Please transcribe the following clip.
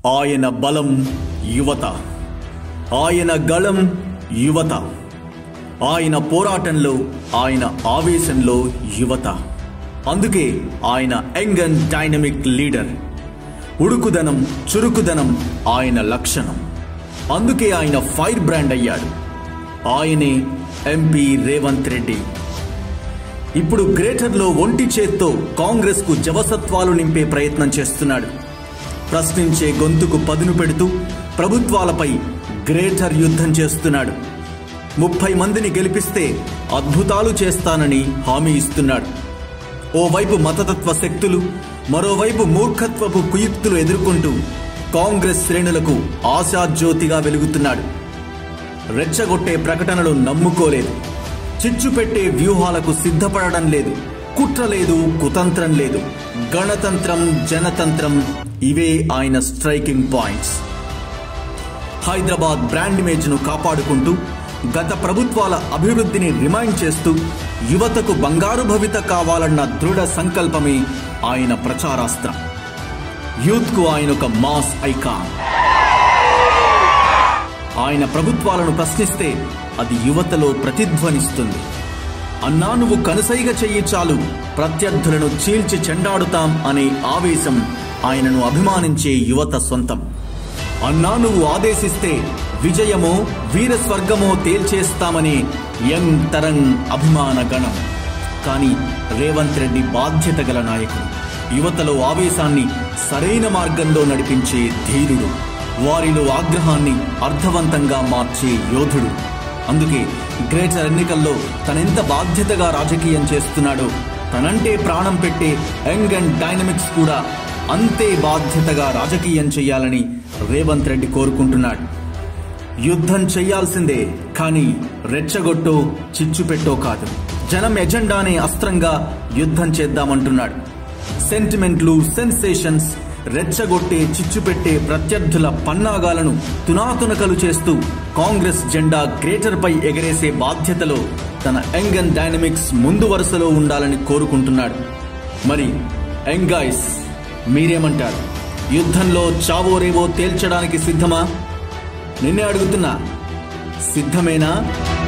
ఆయన బలం యువత ఆయన గళం యువత ఆయన పోరాటంలో ఆయన ఆవేశంలో యువత అందుకే ఆయన యంగ్ అండ్ డైనమిక్ లీడర్ ఉడుకుదనం చురుకుదనం ఆయన లక్షణం అందుకే ఆయన ఫైర్ బ్రాండ్ అయ్యాడు ఆయనే ఎంపీ రేవంత్ రెడ్డి ఇప్పుడు గ్రేటర్లో ఒంటి చేత్తో కాంగ్రెస్ కు జవసత్వాలు నింపే ప్రయత్నం చేస్తున్నాడు ప్రశ్నించే గొంతుకు పదును పెడుతూ ప్రభుత్వాలపై గ్రేటర్ యుద్ధం చేస్తున్నాడు ముప్పై మందిని గెలిపిస్తే అద్భుతాలు చేస్తానని హామీ ఇస్తున్నాడు ఓవైపు మతతత్వ శక్తులు మరోవైపు మూర్ఖత్వపు కుయుక్తులు ఎదుర్కొంటూ కాంగ్రెస్ శ్రేణులకు ఆశాజ్యోతిగా వెలుగుతున్నాడు రెచ్చగొట్టే ప్రకటనలు నమ్ముకోలేదు చిచ్చు పెట్టే వ్యూహాలకు సిద్ధపడడం లేదు కుట్ర లేదు కుతంత్రం లేదు గణతంత్రం జనతంత్రం ఇవే ఆయన striking points Hyderabad brand image ను కాపాడుకుంటూ గత ప్రభుత్వాల అభివృద్ధిని రిమైండ్ చేస్తూ యువతకు బంగారు భవిత కావాలన్న దృఢ సంకల్పమే ఆయన ప్రచారాస్త్రం యూత్ కు ఆయన ఒక మాస్ ఐకాన్ ఆయన ప్రభుత్వాలను ప్రశ్నిస్తే అది యువతలో ప్రతిధ్వనిస్తుంది అన్నా నువ్వు కనుసైగ చెయ్యి చాలు ప్రత్యర్థులను చీల్చి చెండాడుతాం అనే ఆవేశం ఆయనను అభిమానించే యువత సొంతం అన్నా నువ్వు ఆదేశిస్తే విజయమో వీరస్వర్గమో తేల్చేస్తామనే యంగ్ తరంగ్ అభిమాన గణం కానీ రేవంత్ రెడ్డి బాధ్యత గల నాయకుడు యువతలో ఆవేశాన్ని సరైన మార్గంలో నడిపించే ధీరుడు వారిలో ఆగ్రహాన్ని అర్థవంతంగా మార్చే యోధుడు అందుకే గ్రేటర్ ఎన్నికల్లో తనెంత బాధ్యతగా రాజకీయం చేస్తున్నాడో తనంటే ప్రాణం పెట్టే యంగ్ అండ్ డైనమిక్స్ కూడా అంతే బాధ్యతగా రాజకీయం చేయాలని రేవంత్ రెడ్డి కోరుకుంటున్నాడు యుద్ధం చెయ్యాల్సిందే కానీ రెచ్చగొట్టో చిచ్చుపెట్టో కాదు జనం ఎజెండానే అస్త్రంగా యుద్ధం చేద్దామంటున్నాడు సెంటిమెంట్లు సెన్సేషన్స్ రెచ్చగొట్టే చిచ్చుపెట్టే ప్రత్యర్థుల పన్నాగాలను తునాతునకలు చేస్తూ కాంగ్రెస్ జెండా గ్రేటర్ పై ఎగరేసే బాధ్యతలో తన యంగ్ అండ్ డైనమిక్స్ ముందు వరుసలో ఉండాలని కోరుకుంటున్నాడు మరి యంగ్ గాయ్స్ మీరేమంటారు యుద్ధంలో చావోరేవో తేల్చడానికి సిద్ధమా నిన్నే అడుగుతున్నా సిద్ధమేనా